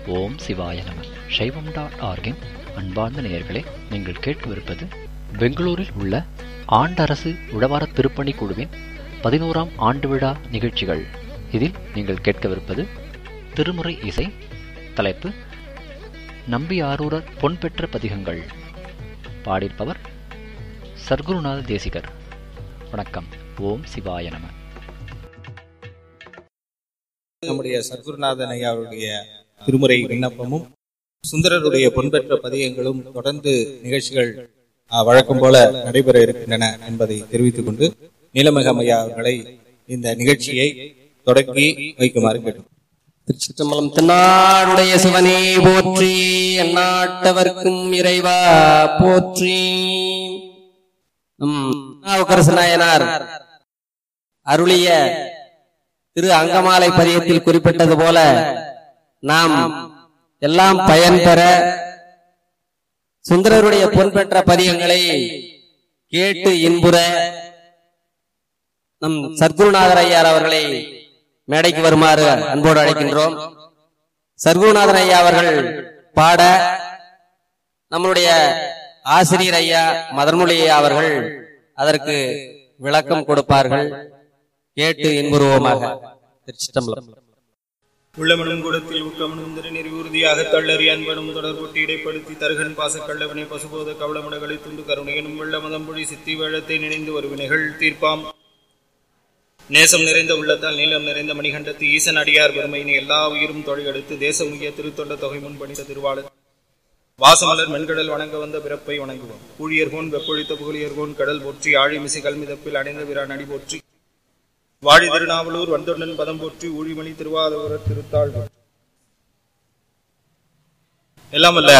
ஓம் சிவாய நம சைவம் டாட் ஆர்கின் அன்பார்ந்த நேயர்களே நீங்கள் கேட்கவிருப்பது பெங்களூரில் உள்ள ஆண்டரசு உழவார திருப்பணி குழுவின் பதினோராம் ஆண்டு விழா நிகழ்ச்சிகள் இதில் நீங்கள் கேட்கவிருப்பது திருமுறை இசை தலைப்பு நம்பியாரூரர் பொன் பெற்ற பதிகங்கள் பாடியிருப்பவர் சர்க்குருநாத தேசிகர் வணக்கம் ஓம் சிவாய நம நம்முடைய சத்குருநாதன் ஐயா அவருடைய திருமுறை விண்ணப்பமும் சுந்தரருடைய பொன்பெற்ற பதியங்களும் தொடர்ந்து நிகழ்ச்சிகள் அஹ், வழக்கம் போல நடைபெற இருக்கின்றன என்பதை தெரிவித்துக் கொண்டு நீலமகம் ஐயா அவர்களை இந்த நிகழ்ச்சியை தொடங்கி வைக்குமாறு கேட்டுக் திருச்சிற்றம்பலம் தென்னாடுடைய சிவனே போற்றி எந்நாட்டவர்க்கும் இறைவா போற்றி நம் திருநாவுக்கரசு நாயனார் அருளிய திரு அங்கமாலை பதியத்தில் குறிப்பிட்டது போல நாம் எல்லாம் பயன் பெற சுந்தரருடைய பொன் பெற்ற பதியங்களை கேட்டு இன்புற நம் சத்குருநாதர் ஐயார் அவர்களை மேடைக்கு வருமாறு அன்போடு அழைக்கின்றோம் சர்க்குருநாதன் ஐயா அவர்கள் பாட நம்மளுடைய ஆசிரியர் ஐயா மதர்மொழி ஐயா அவர்கள் அதற்கு விளக்கம் கொடுப்பார்கள் கேட்டு இன்புருவமாக திருச்சிட்டம்பலம் உள்ளமனும் கூடத்தில் ஊக்கமனும் திருநெறி உறுதியாக தள்ளறி அன்பனும் தொடர்பொட்டி இடைப்படுத்தி தருகன் பாச கள்ளவனை பசுபோத கவளமுடகளை துண்டு கருணையனும் வெள்ள மதம்பொழி சித்தி வேழத்தை நினைந்து ஒரு வினைகள் தீர்ப்பாம் நேசம் நிறைந்த உள்ளத்தால் நீளம் நிறைந்த மணிகண்டத்து ஈசன் அடியார் பெருமையினை எல்லா உயிரும் தொழிலெடுத்து தேசம் முக்கிய திருத்தொண்ட தொகை முன் பணித்த திருவாளர் வாசமலர் மென்கடல் வணங்க வந்த பிறப்பை வணங்குவோம் ஊழியர்கோன் வெப்பொழித்த புகழியர்கோன் கடல் போற்றி ஆழிமிசை கல்மிதப்பில் அடைந்த விரான் அடி போற்றி வாழி திருநாவலூர் வந்தொண்டன் பதம் போற்றி ஊழிமணி திருவாதூரர் திருத்தாள் போற்றி. எல்லாம் அல்ல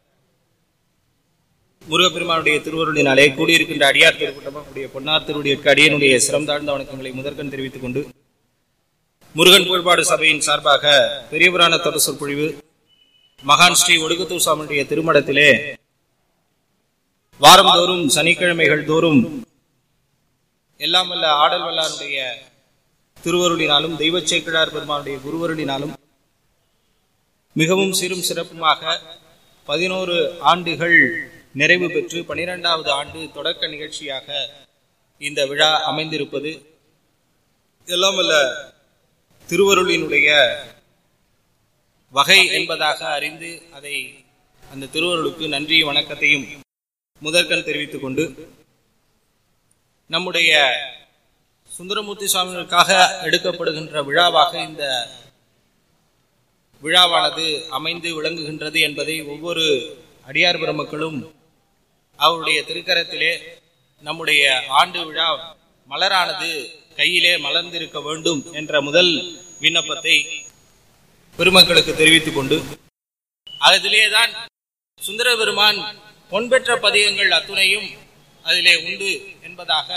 முருகப்பெருமானுடைய திருவருளினாலே கூடியிருக்கின்ற அடியார் திருக்கூட்டமாக பொன்னார் திருடைய அடியனுடைய சிரம் தாழ்ந்த வணக்கங்களை முதற்கண் தெரிவித்துக் கொண்டு முருகன் புகழ்பாடு சபையின் சார்பாக பெரிய புராண தொடர் சொற்பொழிவு மகான் ஸ்ரீ ஒடுக்கத்தூர் சாமியுடைய திருமடத்திலே வாரந்தோறும் சனிக்கிழமைகள் தோறும் எல்லாம் வல்ல ஆடல் வல்லாருடைய திருவருளினாலும் தெய்வச் சேக்கிழார் பெருமானுடைய குருவருளினாலும் மிகவும் சிறும் சிறப்புமாக பதினோரு ஆண்டுகள் நிறைவு பெற்று பனிரெண்டாவது ஆண்டு தொடக்க நிகழ்ச்சியாக இந்த விழா அமைந்திருப்பது எல்லாம் வல்ல திருவருளினுடைய வகை என்பதாக அறிந்து அதை அந்த திருவருளுக்கு நன்றி வணக்கத்தையும் முதற்கண் தெரிவித்துக் கொண்டு நம்முடைய சுந்தரமூர்த்தி சுவாமிகளுக்காக எடுக்கப்படுகின்ற விழாவாக இந்த விழாவானது அமைந்து விளங்குகின்றது என்பதை ஒவ்வொரு அடியார் பெருமக்களும் அவருடைய திருக்கரத்திலே நம்முடைய ஆண்டு விழா மலரானது கையிலே மலர்ந்திருக்க வேண்டும் என்ற முதல் விண்ணப்பத்தை பெருமக்களுக்கு தெரிவித்துக் கொண்டு அதிலேதான் சுந்தர பெருமான் பொன்பெற்ற பதியங்கள் அத்துணையும் அதிலே உண்டு என்பதாக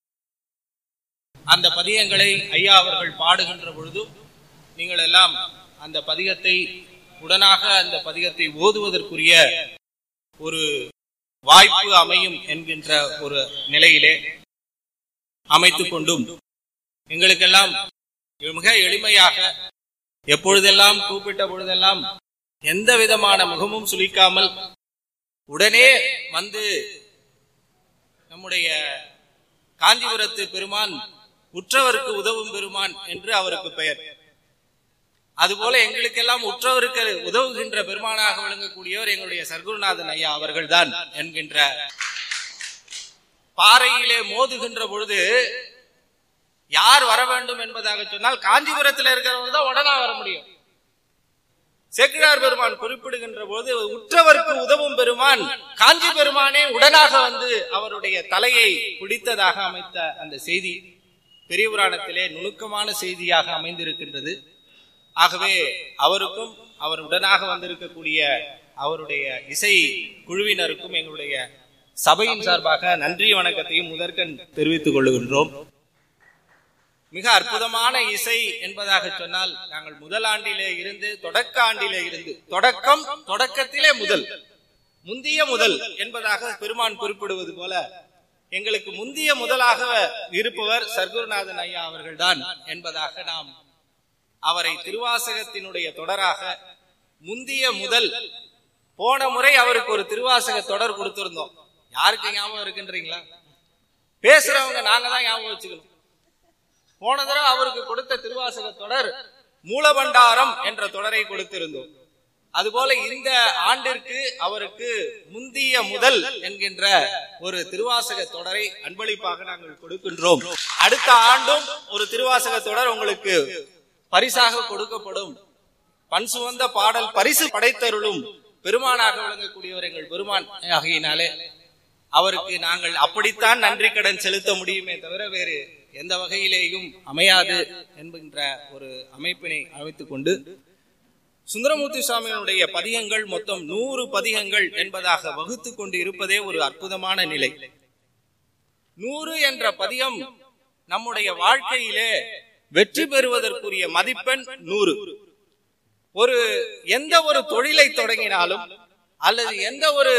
அந்த பதியங்களை ஐயா அவர்கள் பாடுகின்ற பொழுது நீங்கள் எல்லாம் அந்த பதிகத்தை உடனாக அந்த பதிகத்தை ஓதுவதற்குரிய ஒரு வாய்ப்பு அமையும் என்கின்ற ஒரு நிலையிலே அமைத்துக் கொண்டும் எங்களுக்கெல்லாம் மிக எளிமையாக எப்பொழுதெல்லாம் கூப்பிட்ட பொழுதெல்லாம் எந்த விதமான முகமும் சுளிக்காமல் உடனே வந்து நம்முடைய காஞ்சிபுரத்து பெருமான் உற்றவருக்கு உதவும் பெருமான் என்று அவருக்கு பெயர் அதுபோல எங்களுக்கெல்லாம் உற்றவருக்கு உதவுகின்ற பெருமானாக விளங்கக்கூடியவர் எங்களுடைய சர்க்குருநாதன் ஐயா அவர்கள்தான் என்கின்ற பாறையிலே மோதுகின்ற பொழுது யார் வர வேண்டும் என்பதாக சொன்னால் காஞ்சிபுரத்தில் இருக்கிறவங்க தான் உடனே வர முடியும் சேக்கிழார் பெருமான் குறிப்பிடுகின்ற போது உற்றவருக்கு உதவும் பெருமான் காஞ்சி பெருமானே உடனாக வந்து அவருடைய தலையை பிடித்ததாக அமைத்த அந்த செய்தி பெரிய புராணத்திலே நுணுக்கமான செய்தியாக அமைந்திருக்கின்றது ஆகவே அவருக்கும் அவர் உடனாக வந்திருக்கக்கூடிய அவருடைய இசை குழுவினருக்கும் எங்களுடைய சபையின் சார்பாக நன்றி வணக்கத்தையும் முதற்கண் தெரிவித்துக் கொள்ளுகின்றோம் மிக அற்புதமான இசை என்பதாக சொன்னால் நாங்கள் முதல் ஆண்டிலே இருந்து தொடக்க ஆண்டிலே இருந்து தொடக்கம் தொடக்கத்திலே முதல் முந்திய முதல் என்பதாக பெருமான் குறிப்பிடுவது போல எங்களுக்கு முந்திய முதலாக இருப்பவர் சர்க்குருநாதன் ஐயா அவர்கள்தான் என்பதாக நாம் அவரை திருவாசகத்தினுடைய தொடராக முந்திய முதல் போன முறை அவருக்கு ஒரு திருவாசக தொடர் கொடுத்திருந்தோம் யாருக்கு ஞாபகம் இருக்குன்றீங்களா பேசுறவங்க நாங்க தான் ஞாபகம் வச்சுக்கணும் போன தடவை அவருக்கு கொடுத்த திருவாசக தொடர் மூலபண்டாரம் என்ற தொடரை கொடுத்திருந்தோம் அதுபோல இந்த ஆண்டிற்கு அவருக்கு முந்திய முதல் என்கின்ற ஒரு திருவாசக தொடரை அன்பளிப்பாக நாங்கள் கொடுக்கின்றோம் அடுத்த ஆண்டும் ஒரு திருவாசக தொடர் உங்களுக்கு பரிசாக கொடுக்கப்படும் பண் சுமந்த பாடல் பரிசு படைத்தருளும் பெருமானாக விளங்கக்கூடியவர் எங்கள் பெருமான் ஆகையினாலே அவருக்கு நாங்கள் அப்படித்தான் நன்றி கடன் செலுத்த முடியுமே தவிர வேறு எந்த வகையிலேயும் அமையாது என்கின்ற ஒரு அமைப்பினை அமைத்துக் கொண்டு சுந்தரமூர்த்தி சுவாமியினுடைய பதிகங்கள் மொத்தம் நூறு பதிகங்கள் என்பதாக வகுத்து கொண்டு இருப்பதே ஒரு அற்புதமான நிலை நூறு என்ற பதிகம் நம்முடைய வாழ்க்கையிலே வெற்றி பெறுவதற்குரிய மதிப்பெண் நூறு ஒரு எந்த ஒரு தொழிலை தொடங்கினாலும் அல்லது எந்த ஒரு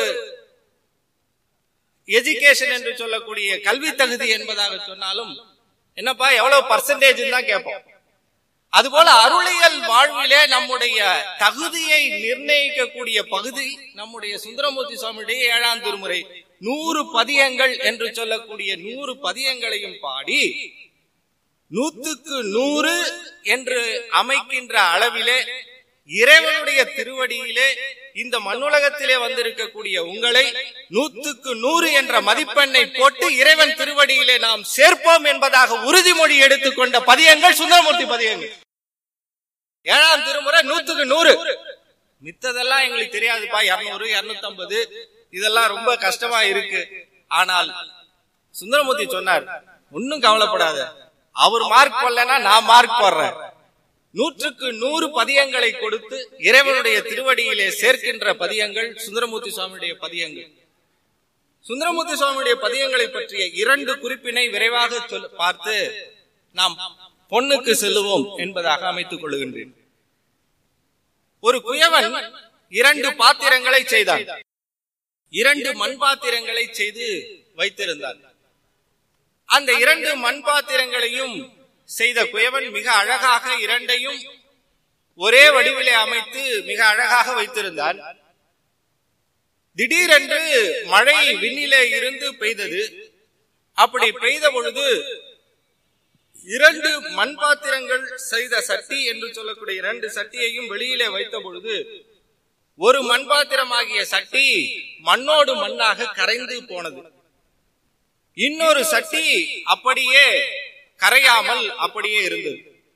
எஜுகேஷன் என்று சொல்லக்கூடிய கல்வி தகுதி என்பதாக சொன்னாலும் என்னப்பா எவ்வளவு பர்சன்டேஜ் தான் கேட்போம் அதுபோல அருளியல் வாழ்விலே நம்முடைய தகுதியை நிர்ணயிக்கக்கூடிய பகுதி நம்முடைய சுந்தரமூர்த்தி சுவாமியுடைய ஏழாம் திருமுறை நூறு பதியங்கள் என்று சொல்லக்கூடிய நூறு பதியங்களையும் பாடி நூத்துக்கு நூறு என்று அமைக்கின்ற அளவிலே இறைவனுடைய திருவடியிலே இந்த மண்ணுலகத்திலே வந்திருக்கக்கூடிய உங்களை நூத்துக்கு நூறு என்ற மதிப்பெண்ணை போட்டு இறைவன் திருவடியிலே நாம் சேர்ப்போம் என்பதாக உறுதிமொழி எடுத்துக்கொண்ட பதியங்கள் சுந்தரமூர்த்தி பதியங்கள் ஏழாம் திருமுறை நூத்துக்கு நூறு மித்ததெல்லாம் எங்களுக்கு தெரியாதுப்பா இருநூறு இருநூத்தி ஐம்பது இதெல்லாம் ரொம்ப கஷ்டமா இருக்கு ஆனால் சுந்தரமூர்த்தி சொன்னார் ஒன்னும் கவலைப்படாத அவர் மார்க் போடலன்னா நான் மார்க் போடுறேன் நூற்றுக்கு நூறு பதியங்களை கொடுத்து இறைவனுடைய திருவடியிலே சேர்க்கின்ற பதியங்கள் சுந்தரமூர்த்தி சுவாமியுடைய பதியங்கள் சுந்தரமூர்த்தி சுவாமியுடைய பதியங்களை பற்றிய இரண்டு குறிப்பினை விரைவாக சொல் பார்த்து நாம் பொண்ணுக்கு செல்லுவோம் என்பதாக அமைத்துக் கொள்ளுகின்றேன் ஒரு குயவன் இரண்டு பாத்திரங்களை செய்தான் இரண்டு மண் பாத்திரங்களை செய்து வைத்திருந்தான் அந்த இரண்டு மண் பாத்திரங்களையும் செய்த குயவன் மிக அழகாக இரண்டையும் ஒரே வடிவிலே அமைத்து மிக அழகாக வைத்திருந்தான் திடீரென்று மழை விண்ணிலே இருந்து பெய்தது அப்படி பெய்த பொழுது இரண்டு மண் பாத்திரங்கள் செய்த சட்டி என்று சொல்லக்கூடிய இரண்டு சட்டியையும் வெளியிலே வைத்த பொழுது ஒரு மண் பாத்திரமாகிய சட்டி மண்ணோடு மண்ணாக கரைந்து போனது இன்னொரு சட்டி அப்படியே கரையாமல் அப்படியே இருந்தது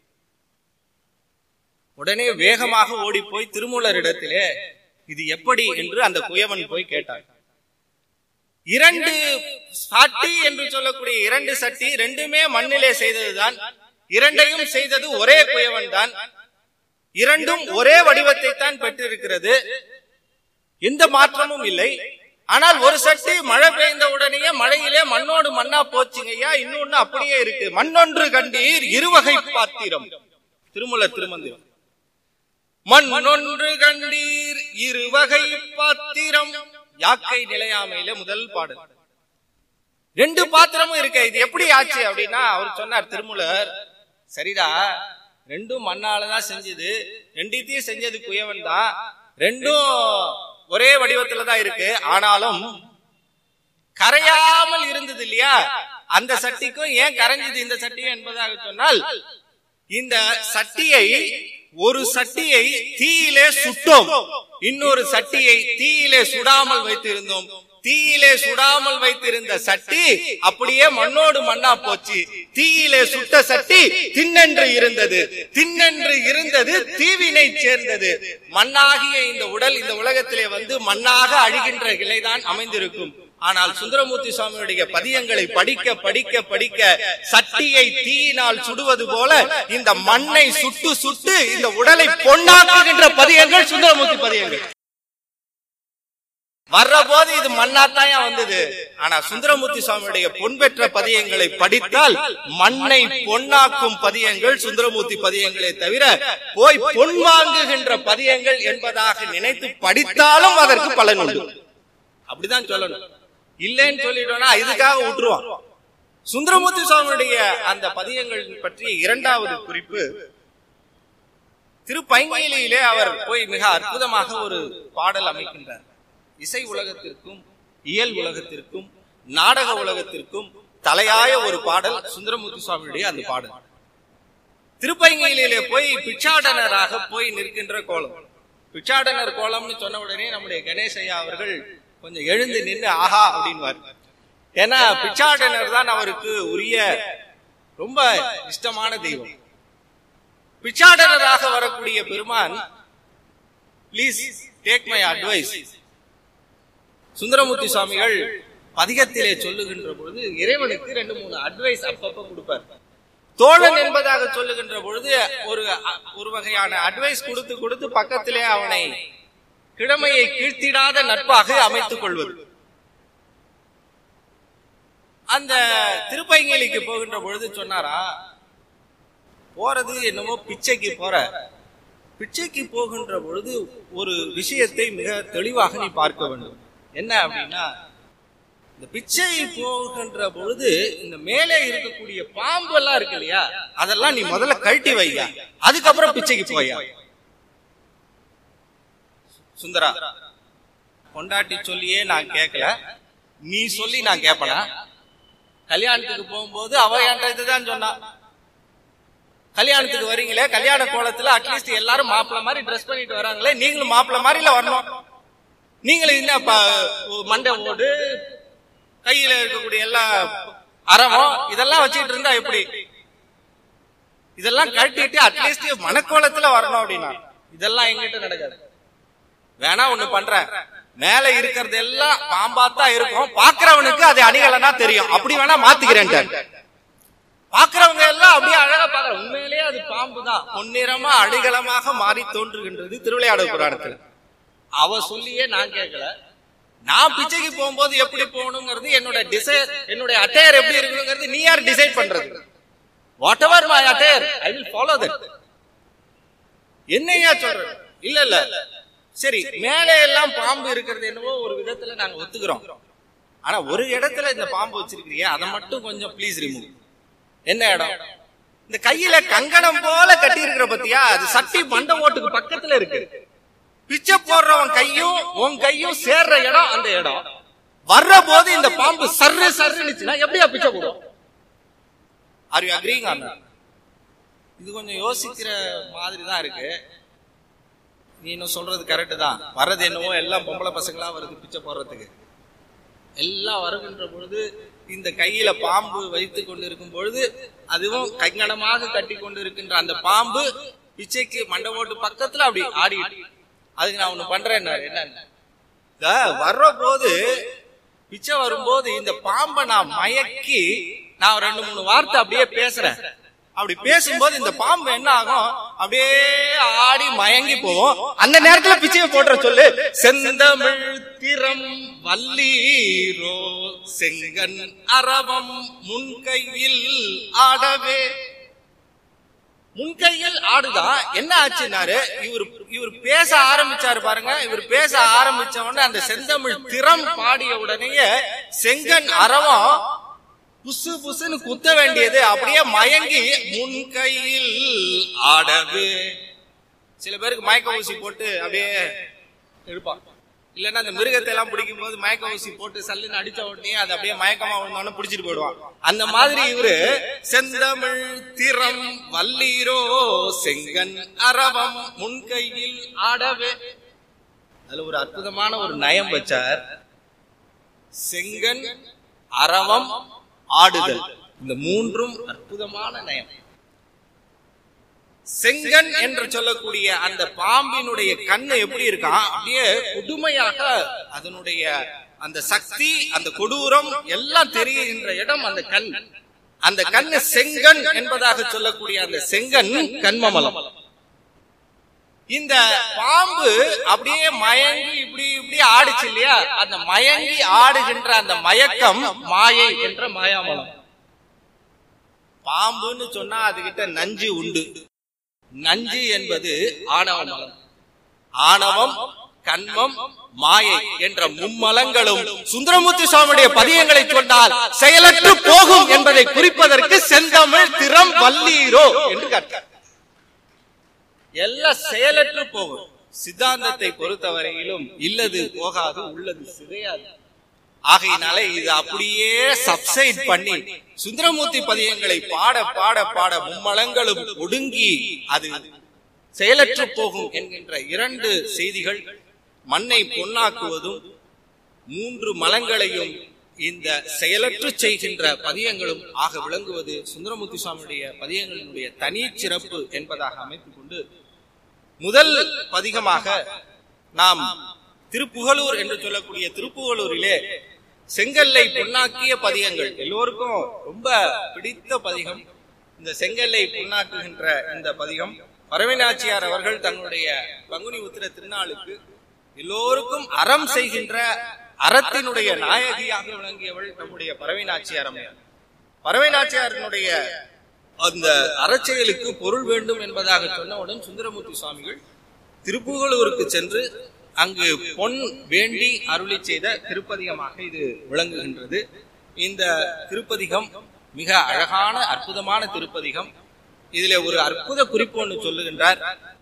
உடனே வேகமாக ஓடி போய் திருமூலரிடத்திலே இது எப்படி என்று அந்த குயவன் போய் கேட்டான் இரண்டு சட்டி என்று சொல்லக்கூடிய இரண்டு சட்டி ரெண்டுமே மண்ணிலே செய்ததுதான் இரண்டையும் செய்தது ஒரே குயவன் தான் இரண்டும் ஒரே வடிவத்தை தான் பெற்றிருக்கிறது எந்த மாற்றமும் இல்லை ஆனால் ஒரு சட்டி மழை பெய்ந்த உடனே மழையிலே மண்ணோடு மண்ணா போச்சுங்கய்யா இன்னொன்னு அப்படியே இருக்கு மண்ணொன்று கண்டீர் இருவகை பாத்திரம் திருமூல திருமந்திரம் மண்ணொன்று கண்டீர் இருவகை பாத்திரம் யாக்கை நிலையாமையில முதல் பாடல் ரெண்டு பாத்திரமும் இருக்கு இது எப்படி ஆச்சு அப்படின்னா அவர் சொன்னார் திருமூலர் சரிடா ரெண்டும் மண்ணாலதான் செஞ்சது ரெண்டுத்தையும் செஞ்சது குயவன் தான் ரெண்டும் ஒரே வடிவத்துல தான் இருக்கு ஆனாலும் கரையாமல் இருந்தது இல்லையா அந்த சட்டிக்கும் ஏன் கரைஞ்சது இந்த சட்டியும் என்பதாக சொன்னால் இந்த சட்டியை ஒரு சட்டியை தீயிலே சுட்டோம் இன்னொரு சட்டியை தீயிலே சுடாமல் வைத்திருந்தோம் தீயிலே சுடாமல் வைத்திருந்த சட்டி அப்படியே மண்ணோடு மண்ணா போச்சு தீயிலே சுட்ட சட்டி திண்ணென்று இருந்தது திண்ணென்று இருந்தது தீவினை சேர்ந்தது மண்ணாகிய இந்த உடல் இந்த உலகத்திலே வந்து மண்ணாக அழிகின்ற நிலைதான் அமைந்திருக்கும் ஆனால் சுந்தரமூர்த்தி சுவாமியுடைய பதியங்களை படிக்க படிக்க படிக்க சட்டியை தீயினால் சுடுவது போல இந்த மண்ணை சுட்டு சுட்டு இந்த உடலை பொன்னாக்குகின்ற பதியங்கள் சுந்தரமூர்த்தி பதியங்கள் வர்ற போது இது மண்ணாத்தாயா வந்தது ஆனா சுந்தரமூர்த்தி சுவாமியுடைய பொன் பெற்ற பதியங்களை படித்தால் மண்ணை பொன்னாக்கும் பதியங்கள் சுந்தரமூர்த்தி பதியங்களே தவிர போய் பொன் வாங்குகின்ற பதியங்கள் என்பதாக நினைத்து படித்தாலும் அதற்கு பலன் உண்டு அப்படிதான் சொல்லணும் இல்லைன்னு சொல்லிட்டோம்னா இதுக்காக விட்டுருவான் சுந்தரமூர்த்தி சுவாமியுடைய அந்த பதியங்கள் பற்றிய இரண்டாவது குறிப்பு திருப்பைங்கிலியிலே அவர் போய் மிக அற்புதமாக ஒரு பாடல் அமைக்கின்றார் இசை உலகத்திற்கும் இயல் உலகத்திற்கும் நாடக உலகத்திற்கும் தலையாய ஒரு பாடல் சுந்தரமூர்த்தி சுவாமியுடைய அந்த பாடல் திருப்பைங்கிலியிலே போய் பிச்சாடனராக போய் நிற்கின்ற கோலம் பிச்சாடனர் கோலம்னு சொன்ன உடனே நம்முடைய கணேஷ் ஐயா அவர்கள் கொஞ்சம் எழுந்து நின்று ஆஹா அப்படின்வார் ஏன்னா பிச்சாடனர் தான் அவருக்கு உரிய ரொம்ப இஷ்டமான தெய்வம் பிச்சாடனராக வரக்கூடிய பெருமான் please take my advice Sundaramurthy சுவாமிகள் பதிகத்திலே சொல்லுகின்ற பொழுது இறைவனுக்கு ரெண்டு மூணு அட்வைஸ் அப்பப்ப கொடுப்பார் தோழன் என்பதாக சொல்லுகின்ற பொழுது ஒரு ஒரு வகையான அட்வைஸ் கொடுத்து கொடுத்து பக்கத்திலே அவனை கிழமையை கீழ்த்திடாத நட்பாக அமைத்துக் கொள்வது அந்த திருப்பைங்கலிக்கு போகின்ற பொழுது சொன்னாரா போறது என்னமோ பிச்சைக்கு போற பிச்சைக்கு போகின்ற பொழுது ஒரு விஷயத்தை மிக தெளிவாக நீ பார்க்க வேண்டும் என்ன அப்படின்னா இந்த பிச்சை போகின்ற பொழுது இந்த மேலே இருக்கக்கூடிய பாம்பு எல்லாம் இருக்கு இல்லையா அதெல்லாம் நீ முதல்ல கழட்டி வையா அதுக்கப்புறம் பிச்சைக்கு போயா சுந்தரா கொண்டாட்டி சொல்லியே நான் கேட்கல நீ சொல்லி நான் கேட்பனா கல்யாணத்துக்கு போகும்போது அவ என்கிட்ட இதுதான் சொன்னா கல்யாணத்துக்கு வரீங்களே கல்யாண கோலத்துல அட்லீஸ்ட் எல்லாரும் மாப்பிள்ள மாதிரி ட்ரெஸ் பண்ணிட்டு வராங்களே நீங்களும் மாப்பிள்ள மாதிரில வரணும் நீங்களும் என்ன ப- மண்டை ஓடு கையில இருக்கக்கூடிய எல்லா அறமோ இதெல்லாம் வச்சுட்டு இருந்தா எப்படி இதெல்லாம் கட்டிட்டு அட்லீஸ்ட் மனக்கோலத்துல வரணும் அப்படின்னா இதெல்லாம் எங்கிட்ட நடக்காது வேணா ஒண்ணு பண்றேன் மேல இருக்கிறது எல்லாம் பாம்பாத்தான் இருக்கும் பாக்குறவனுக்கு அது அணிகலனா தெரியும் அப்படி வேணா மாத்திக்கிறேன் பாக்குறவங்க எல்லாம் அப்படியே அழகா பாக்குற உண்மையிலேயே அது பாம்பு தான் பொன்னிறமா அடிகளமாக மாறி தோன்றுகின்றது திருவிளையாடல் புராணத்துல அவ சொல்லியே நான் கேட்கல நான் பிச்சைக்கு போகும்போது எப்படி போகணுங்கிறது என்னோட டிசைர் என்னுடைய அட்டையர் எப்படி இருக்கணுங்கிறது நீ யார் டிசைட் பண்றது whatever my attire I will follow that என்னையா சொல்ற இல்ல இல்ல சரி மேலே எல்லாம் பாம்பு இருக்கிறது என்னவோ ஒரு விதத்துல நாங்க ஒத்துக்கிறோம் ஆனா ஒரு இடத்துல இந்த பாம்பு வச்சிருக்கிறியா அதை மட்டும் கொஞ்சம் ப்ளீஸ் ரிமூவ் என்ன இடம் இந்த கையில கங்கணம் போல கட்டி இருக்கிற பத்தியா அது சட்டி மண்ட ஓட்டுக்கு பக்கத்துல இருக்கு பிச்சை போடுறவன் கையும் உன் கையும் சேர்ற இடம் அந்த இடம் வர்ற போது இந்த பாம்பு சர்ரு சர்ருனுச்சுன்னா எப்படியா பிச்சை போடும் ஆர் யூ அக்ரிங் ஆன் இது கொஞ்சம் யோசிக்கிற மாதிரி தான் இருக்கு நீ இன்னும் சொல்றது கரெக்ட் தான் வர்றது என்னவோ எல்லாம் பொம்பளை பசங்களா வருது பிச்சை போடுறதுக்கு எல்லாம் வருகின்ற பொழுது இந்த கையில பாம்பு வைத்து கொண்டு இருக்கும் பொழுது அதுவும் கங்கணமாக கட்டி கொண்டு இருக்கின்ற அந்த பாம்பு பிச்சைக்கு மண்டை ஓட்டு பக்கத்துல அப்படி ஆடி அதுக்கு நான் ஒண்ணு பண்றேன் என்ன வர்ற போது பிச்சை வரும்போது இந்த பாம்பை நான் மயக்கி நான் ரெண்டு மூணு வார்த்தை அப்படியே பேசுறேன் அப்படி பேசும்போது இந்த பாம்பு என்ன ஆகும் அப்படியே ஆடி மயங்கி போகும் அந்த நேரத்துல பிச்சையை போட்டுற சொல்லு செந்தமிழ் திறம் வல்லீரோ செங்கன் அரவம் முன்கையில் ஆடவே முன்கையில் ஆடுதா என்ன ஆச்சுன்னாரு இவர் இவர் பேச ஆரம்பிச்சாரு பாருங்க இவர் பேச ஆரம்பிச்ச உடனே அந்த செந்தமிழ் திறம் பாடிய உடனேயே செங்கன் அரவம் புசு புசுன்னு குத்த வேண்டியது அப்படியே மயங்கி முன்கையில் ஆடவே சில பேருக்கு மயக்க ஊசி போட்டு அப்படியே எடுப்பான் இல்லன்னா அந்த மிருகத்தை எல்லாம் பிடிக்கும் போது மயக்க ஊசி போட்டு சல்லுன்னு அடிச்ச உடனே அது அப்படியே மயக்கமா விழுந்தோன்னு பிடிச்சிட்டு போயிடுவான் அந்த மாதிரி இவரு செந்தமிழ் திறம் வல்லீரோ செங்கன் அரவம் முன்கையில் ஆடவே அதுல ஒரு அற்புதமான ஒரு நயம் வச்சார் செங்கன் அரவம் ஆடுதல் இந்த மூன்றும் அற்புதமான நயம் செங்கன் என்று சொல்லக்கூடிய அந்த பாம்பினுடைய கண்ணு எப்படி இருக்கான் அப்படியே கொடுமையாக அதனுடைய அந்த சக்தி அந்த கொடூரம் எல்லாம் தெரிகின்ற இடம் அந்த கண் அந்த கண்ணு செங்கன் என்பதாக சொல்லக்கூடிய அந்த செங்கன் கண்மமலம் இந்த பாம்பு அப்படியே மயங்கி இப்படி இப்படி ஆடுச்சு இல்லையா அந்த மயங்கி ஆடுகின்ற அந்த மயக்கம் மாயை என்ற மாயாமலம் பாம்புன்னு சொன்னா அதுகிட்ட நஞ்சு உண்டு நஞ்சு என்பது ஆணவ மலம் ஆணவம் கண்மம் மாயை என்ற மும்மலங்களும் சுந்தரமூர்த்தி சுவாமியுடைய பதியங்களை சொன்னால் செயலற்று போகும் என்பதை குறிப்பதற்கு செந்தமிழ் திறம் வல்லீரோ என்று கேட்டார் எல்லாம் செயலற்று போகும் சித்தாந்தத்தை பொறுத்தவரையிலும் இல்லது போகாது உள்ளது சிதையாது ஆகையினால இது அப்படியே சப்சைட் பண்ணி சுந்தரமூர்த்தி பதியங்களை பாட பாட பாட மும்மலங்களும் ஒடுங்கி அது செயலற்று போகும் என்கின்ற இரண்டு செய்திகள் மண்ணை பொன்னாக்குவதும் மூன்று மலங்களையும் இந்த செயலற்று செய்கின்ற பதியங்களும் ஆக விளங்குவது சுந்தரமூர்த்தி சுவாமியுடைய பதியங்களினுடைய தனி சிறப்பு என்பதாக அமைத்துக் கொண்டு முதல் பதிகமாக நாம் திருப்புகலூர் என்று சொல்லக்கூடிய திருப்புகலூரிலே செங்கல்லை பொன்னாக்கிய பதிகங்கள் எல்லோருக்கும் ரொம்ப பிடித்த பதிகம் இந்த செங்கல்லை பொன்னாக்குகின்ற இந்த பதிகம் பரவினாச்சியார் அவர்கள் தன்னுடைய பங்குனி உத்திர திருநாளுக்கு எல்லோருக்கும் அறம் செய்கின்ற அறத்தினுடைய நாயகியாக விளங்கியவள் நம்முடைய பரவினாச்சியார் அம்மையார் பரவினாச்சியாரினுடைய அந்த அறச்செயலுக்கு பொருள் வேண்டும் என்பதாக சொன்னவுடன் சுந்தரமூர்த்தி சுவாமிகள் திருப்புகலூருக்கு சென்று அங்கு பொன் வேண்டி அருளி செய்த திருப்பதிகமாக இது விளங்குகின்றது இந்த திருப்பதிகம் மிக அழகான அற்புதமான திருப்பதிகம் இதுல ஒரு அற்புத குறிப்பு ஒன்று சொல்லுகின்றார்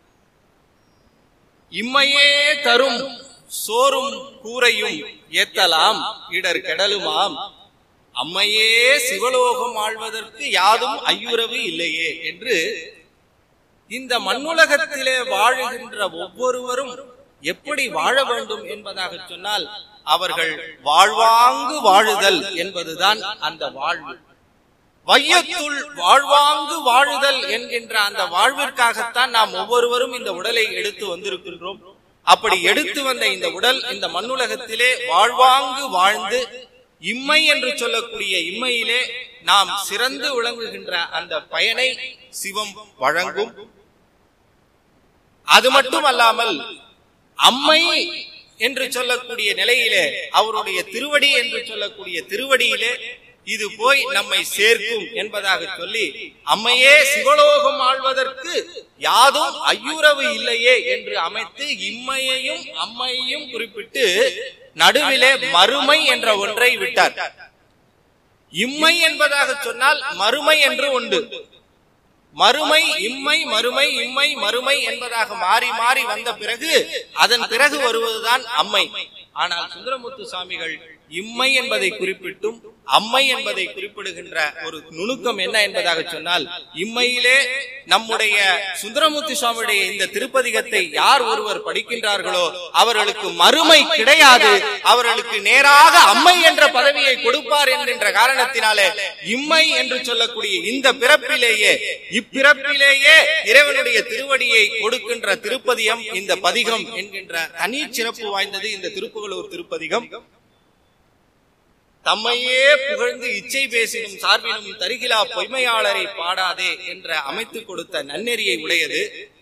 இம்மையே தரும் சோறும் கூரையும் ஏத்தலாம் இடர் கெடலுமாம் அம்மையே சிவலோகம் ஆழ்வதற்கு யாதும் ஐயுறவு இல்லையே என்று இந்த மண்ணுலகத்திலே வாழுகின்ற ஒவ்வொருவரும் எப்படி வாழ வேண்டும் என்பதாக சொன்னால் அவர்கள் வாழ்வாங்கு வாழுதல் என்பதுதான் அந்த வாழ்வு வையத்துள் வாழ்வாங்கு வாழுதல் என்கின்ற அந்த வாழ்விற்காகத்தான் நாம் ஒவ்வொருவரும் இந்த உடலை எடுத்து வந்திருக்கின்றோம் அப்படி எடுத்து வந்த இந்த உடல் இந்த மண்ணுலகத்திலே வாழ்வாங்கு வாழ்ந்து இம்மை என்று சொல்லக்கூடிய இம்மையிலே நாம் சிறந்து விளங்குகின்ற அந்த பயனை சிவம் வழங்கும் அது மட்டுமல்லாமல் அம்மை என்று சொல்லக்கூடிய நிலையிலே அவருடைய திருவடி என்று சொல்லக்கூடிய திருவடியிலே இது போய் நம்மை சேர்க்கும் என்பதாக சொல்லி அம்மையே சிவலோகம் ஆழ்வதற்கு யாதும் ஐயுறவு இல்லையே என்று அமைத்து இம்மையையும் அம்மையையும் குறிப்பிட்டு நடுவிலே மறுமை என்ற ஒன்றை விட்டார் இம்மை என்பதாக சொன்னால் மறுமை என்று உண்டு மறுமை இம்மை மறுமை இம்மை மறுமை என்பதாக மாறி மாறி வந்த பிறகு அதன் பிறகு வருவதுதான் அம்மை ஆனால் சுந்தரமுத்து சுவாமிகள் இம்மை என்பதை குறிப்பிட்டும் அம்மை என்பதை குறிப்பிடுகின்ற ஒரு நுணுக்கம் என்ன என்பதாக சொன்னால் இம்மையிலே நம்முடைய சுந்தரமூர்த்தி சுவாமியுடைய இந்த திருப்பதிகத்தை யார் ஒருவர் படிக்கின்றார்களோ அவர்களுக்கு மறுமை கிடையாது அவர்களுக்கு நேராக அம்மை என்ற பதவியை கொடுப்பார் என்கின்ற காரணத்தினாலே இம்மை என்று சொல்லக்கூடிய இந்த பிறப்பிலேயே இப்பிறப்பிலேயே இறைவனுடைய திருவடியை கொடுக்கின்ற திருப்பதிகம் இந்த பதிகம் என்கின்ற தனி சிறப்பு வாய்ந்தது இந்த திருப்புகளூர் திருப்பதிகம் தம்மையே புகழ்ந்து இச்சை பேசினும் சார்பினும் தருகிலா பொய்மையாளரை பாடாதே என்ற அமைத்து கொடுத்த நன்னெறியை உடையது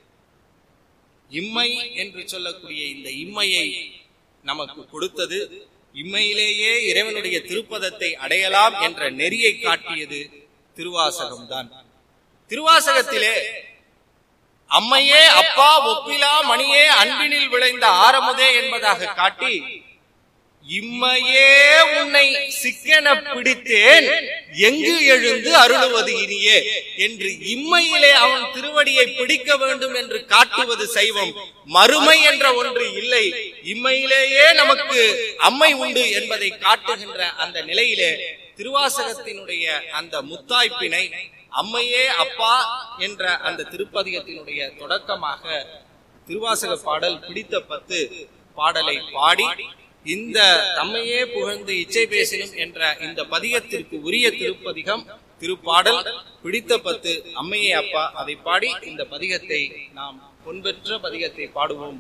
இம்மை என்று சொல்லக்கூடிய இந்த இம்மையை நமக்கு கொடுத்தது இம்மையிலேயே இறைவனுடைய திருப்பதத்தை அடையலாம் என்ற நெறியை காட்டியது திருவாசகம்தான் திருவாசகத்திலே அம்மையே அப்பா ஒப்பிலா மணியே அன்பினில் விளைந்த ஆரமுதே என்பதாக காட்டி இம்மையே உன்னை சிக்கென பிடித்தேன் எங்கு எழுந்து அருளுவது இனியே என்று இம்மையிலே அவன் திருவடியை பிடிக்க வேண்டும் என்று காட்டுவது சைவம் மறுமை என்ற ஒன்று இல்லை இம்மையிலேயே நமக்கு அம்மை உண்டு என்பதை காட்டுகின்ற அந்த நிலையிலே திருவாசகத்தினுடைய அந்த முத்தாய்ப்பினை அம்மையே அப்பா என்ற அந்த திருப்பதிகத்தினுடைய தொடக்கமாக திருவாசக பாடல் பிடித்த பத்து பாடலை பாடி இந்த தம்மையே புகழ்ந்து இச்சை பேசினும் என்ற இந்த பதிகத்திற்கு உரிய திருப்பதிகம் திருப்பாடல் பிடித்த பத்து அம்மையே அப்பா அதை பாடி இந்த பதிகத்தை நாம் பொன்பெற்ற பதிகத்தை பாடுவோம்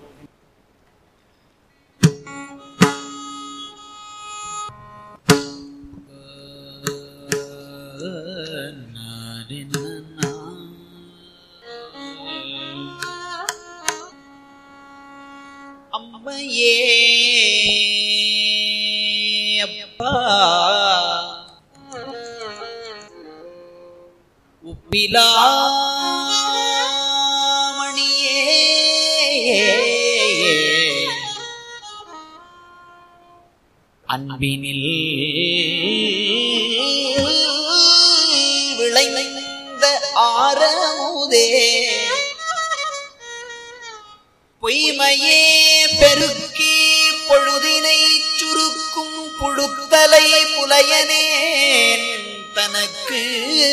அம்மையே அப்பா உப்பிலாமணியே அன்பினில் விளைந்த ஆரமுதே பொய்மையே பெருக்கி பொழுதினை சுருக்கும் புழுத்தலை புலையனேன் தனக்கு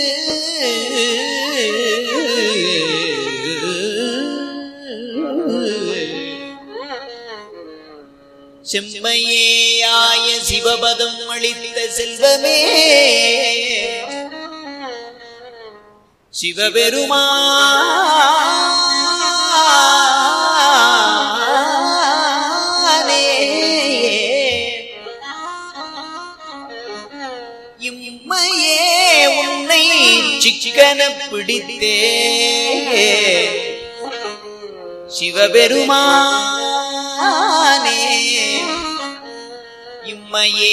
செம்மையேயாய சிவபதம் அளித்த செல்வமே சிவபெருமானே இம்மையே உன்னை சிக்கன பிடித்தே சிவபெருமானே இம்மையே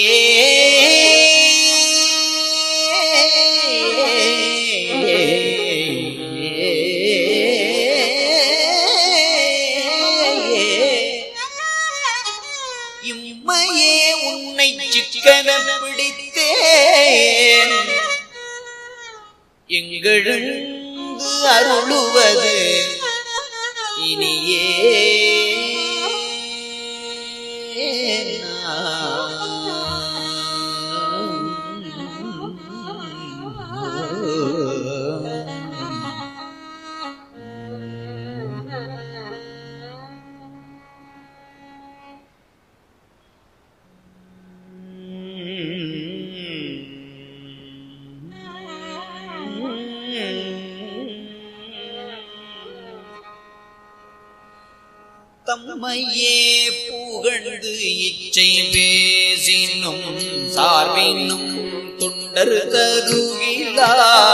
இம்மையே உன்னை சிக்கன பிடித்தேன் எங்கெழுந்து அருளுவது இனியே தம்மையே புகழ்ந்து இச்சை பேசினும் சார்பினும் தொண்டர் தருகிலா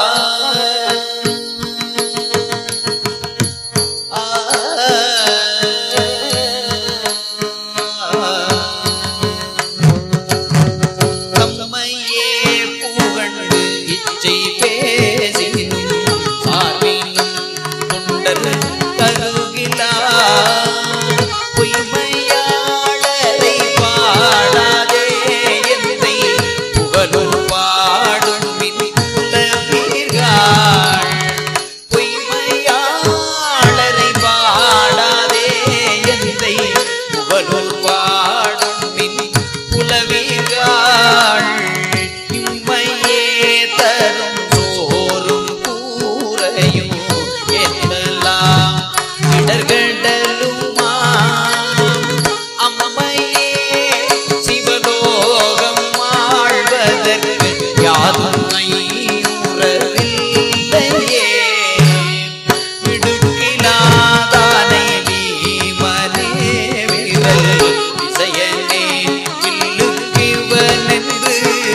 தம்மையே புகழ்ந்து இச்சை பேசினும் சார்பினும் தொண்டர் தருகிலா பொய்மையாளரை பாடாதே என்னை புகழும் பாடும் மின்னுலவீர்கள் பொய்மையாளரை பாடாதே என்னை புகழும் பாடும் மின் புலவீர்கள் இம்மையே தரும் சோறும் கூரையும் என்னெல்லாம் இடர்கடலுமா அம்மையே சிவலோகம் வாழ்வதற்கு யாதும் உறவில்லையே விடுக்கிலாதானை வீமனே விரல் விசையனே வில்லுக்கிவனென்று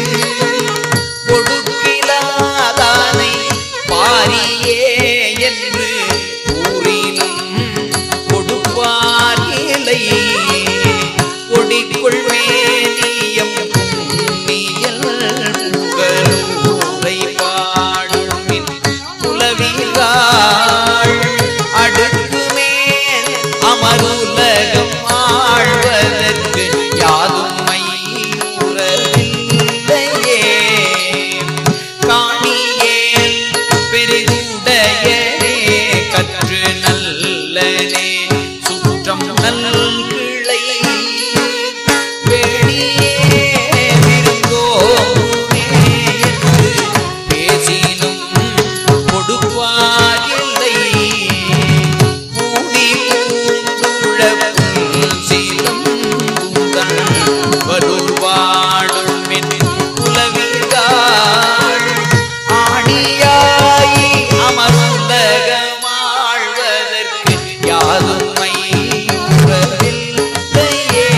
கொடுக்கிலாதானை பாரியே என்று கூறினும் கொடுப்பார் இலை கொடிக்குள் மேனியம் புண்ணியல் புகழூரை பாடுமின் புலவிகாள் அடுக்கு மேல் அமருலகம் ஆழ்வதற்கு யாதும் உறவில்லையே காணியேன் பெரிதுடையனே கற்று நல்லனே சுற்றம் நல்கிளை வெளியே விருந்தோமே என்று பேசினும் கொடுப்பார் இல்லை மூடி பூங்குழப்பும் சிலம்புதல் வருவாடும் என் புலவிகாள் ஆணியாயி அமருலகமாழ்வதற்கு யாதுமை உறவில்லையே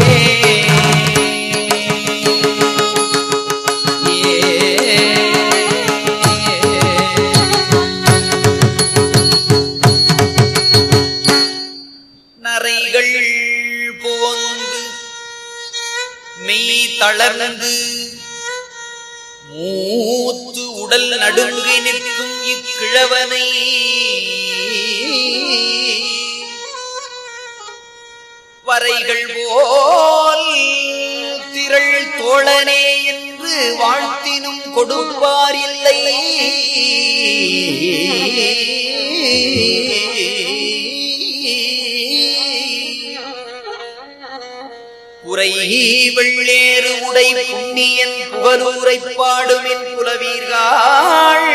நரைகள் போந்து மெய் தளர்ந்து மூத்து உடல் நடுங்கி நிற்கும் இக்கிழவனை வரைகள் போல் திரள் தோழனே என்று வாழ்த்தினும் கொடுப்பார் இல்லை உரை வெள்ளேறு உடை புண்ணியன் புகழூரை பாடுமின் புலவீர்கள்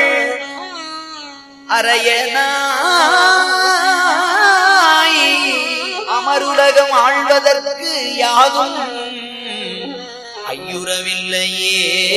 அரையனாய் அமருலகம் ஆழ்வதற்கு யாதும் ஐயுறவில்லையே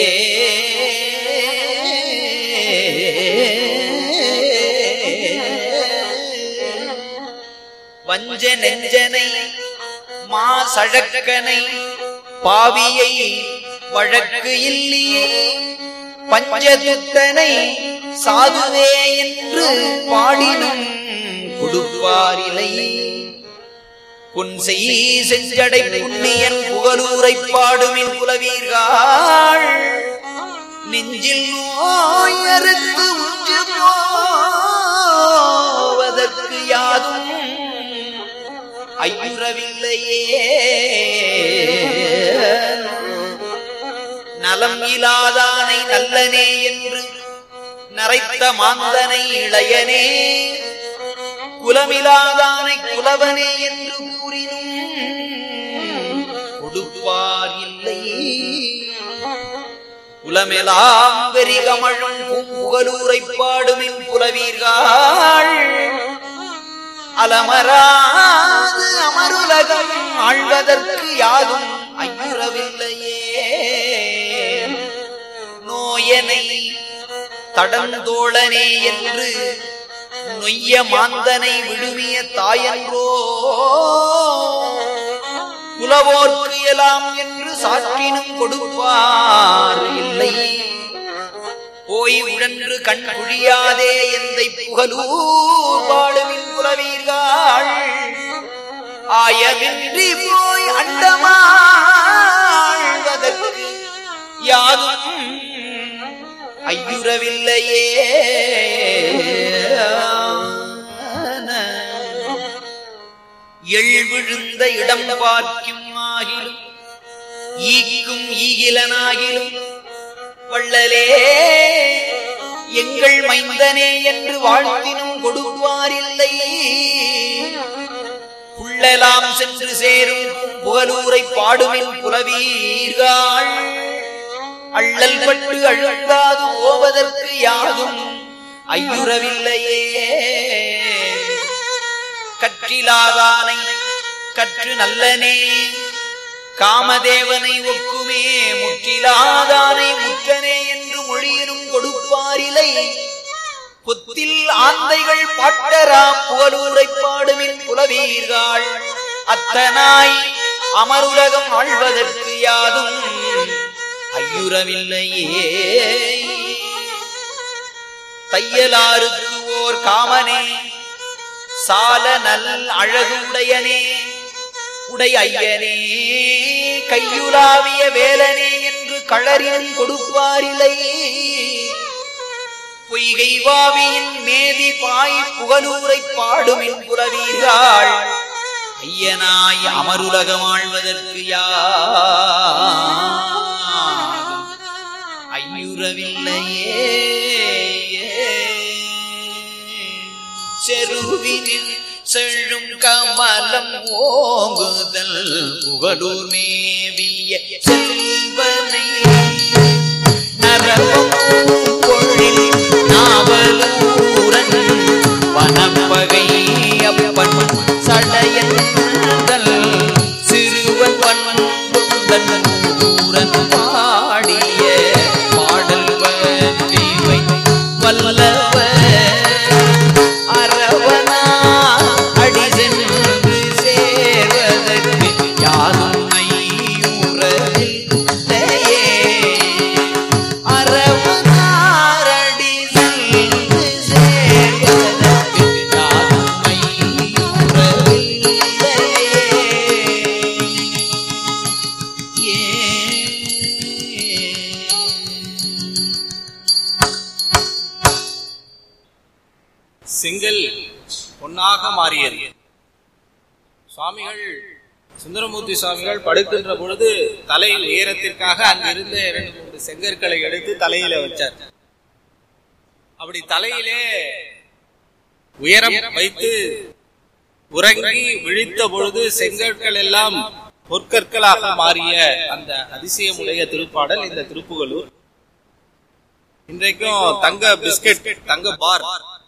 வஞ்ச நெஞ்சனை மா சழக்கனை பாவியை வழக்கு இல்லையே பஞ்சதுத்தனை சாதுவே என்று பாடினும் கொடுப்பாரிலை புன்செய் செஞ்சடை புண்ணியன் புகழூரை பாடுமின் புலவீர்கள் நெஞ்சில் நோயறுத்து உஞ்சு போவதற்கு யாதும் ஐயுறவில்லையே நலம் இலாதானை நல்லனே என்று நரைத்த மாந்தனை இளையனே குலமிலாதானை குலவனே என்று கூறினும் கொடுப்பார் இல்லை குலமெலாம் வெறிகமழும் பூம்புகலூரை பாடுமின் புலவீர்கள் அலமராது அமருலகம் ஆழ்வதற்கு யாதும் ஐயுறவில்லையே நோயனை தடந்தோழனே என்று நொய்ய மாந்தனை விழுமிய தாயன்றோ குலவோர்க்கு எலாம் என்று சாற்றினும் கொடுப்பார் இல்லை போய் உழன்று கண் குழியாதே எந்தை புகழூர் வாழுமின் புலவீர்கள் ஆயமின்றி போய் அண்டமாழ்வதற்கு யாதும் ஐயுறவில்லையே எள் விழுந்த இடம் பார்க்கும் ஆகிலும் ஈக்கும் ஈகிலனாகிலும் வள்ளலே எங்கள் மைந்தனே என்று வாழ்த்தினும் கொடுப்பாரில்லை உள்ளலாம் சென்று சேரும் புகலூரை பாடுமின் புலவீர்கள் அள்ளல் பட்டு அழுக்காது போவதற்கு யாதும் ஐயுறவில்லையே கற்றிலாதானை கற்று நல்லனே காமதேவனை ஒக்குமே முற்றிலாதானை முற்றனே என்று மொழியினும் கொடுப்பாரிலை புத்தில் ஆந்தைகள் பாட்டரா புகழூரை பாடுமின் புலவீர்கள் அத்தனாய் அமருலகம் ஆழ்வதற்கு யாதும் ஐயுறவில்லையே தையலாருக்கு ஓர் காமனே சால நல் அழகு உடையனே உடை ஐயனே கையுலாவிய வேலனே என்று களரினும் கொடுப்பாரில்லை பொய்கை வாவியின் மேதி பாய் புகலூரை பாடுமின் புலவீர்கள் ஐயனாய் அமருலகம் ஆழ்வதற்கு யார் ஐயுறவில்லையே செருவினில் செழும் கமலம் ஓங்குதல் புகழூர் மேவிய செல்வனை நரவம் பொழில் நாவலூரன் வனப்பகை அப்பன் சடையந்தல் சிறுவன் வன்புந்தன் ஊரன் பாடிய பாடல் வடிவை வல்லவர் அரவனா அடி சென்று சேர்வதற்கு யாரும் ஐயுறவில்லையே அரவனாரடி சென்று சேர்வதற்கு யாரும் ஐயுறவில்லையே செங்கல் பொன்னாக மாறியது சுவாமிகள் சுந்தரமூர்த்தி சுவாமிகள் படுக்கின்ற பொழுது தலையில் ஏறத்திற்காக அங்கிருந்த இரண்டு மூன்று செங்கற்களை எடுத்து தலையில வச்சார் அப்படி தலையிலே உயரம் வைத்து உறங்கி விழித்த பொழுது செங்கற்கள் எல்லாம் பொற்கற்களாக மாறிய அந்த அதிசயமுடைய திருப்பாடல் இந்த திருப்புகலூர் இன்றைக்கும் தங்க பிஸ்கட் தங்க பார்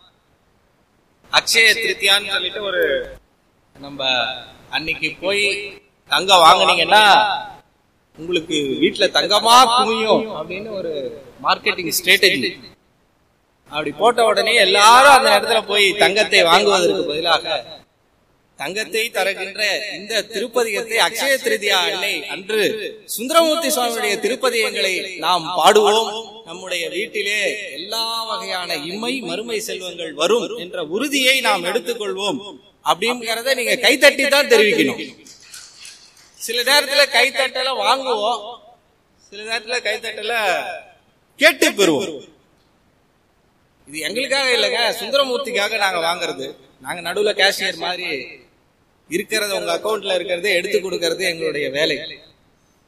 அக்ஷய திருத்தியான்னு சொல்லிட்டு ஒரு நம்ம அன்னைக்கு போய் தங்கம் வாங்குனீங்கன்னா உங்களுக்கு வீட்டுல தங்கமா குமியும் அப்படின்னு ஒரு மார்க்கெட்டிங் ஸ்ட்ராட்டஜி அப்படி போட்ட உடனே எல்லாரும் அந்த இடத்துல போய் தங்கத்தை வாங்குவதற்கு பதிலாக தங்கத்தை தருகின்ற இந்த திருப்பதிகத்தை அக்ஷய திருதியா அன்னை அன்று சுந்தரமூர்த்தி சுவாமியுடைய திருப்பதிகங்களை நாம் பாடுவோம் நம்முடைய வீட்டிலே எல்லா வகையான இம்மை மறுமை செல்வங்கள் வரும் என்ற உறுதியை நாம் எடுத்துக்கொள்வோம் அப்படிங்கறத நீங்க கைத்தட்டி தான் தெரிவிக்கணும் சில நேரத்துல கைத்தட்டல வாங்குவோம் சில நேரத்துல கைத்தட்டல கேட்டு பெறுவோம் இது எங்களுக்காக இல்லைங்க சுந்தரமூர்த்திக்காக நாங்க வாங்குறது நாங்க நடுவுல கேஷியர் மாதிரி இருக்கிறது உங்க அக்கவுண்ட்ல இருக்கிறது எடுத்து கொடுக்கறது எங்களுடைய வேலை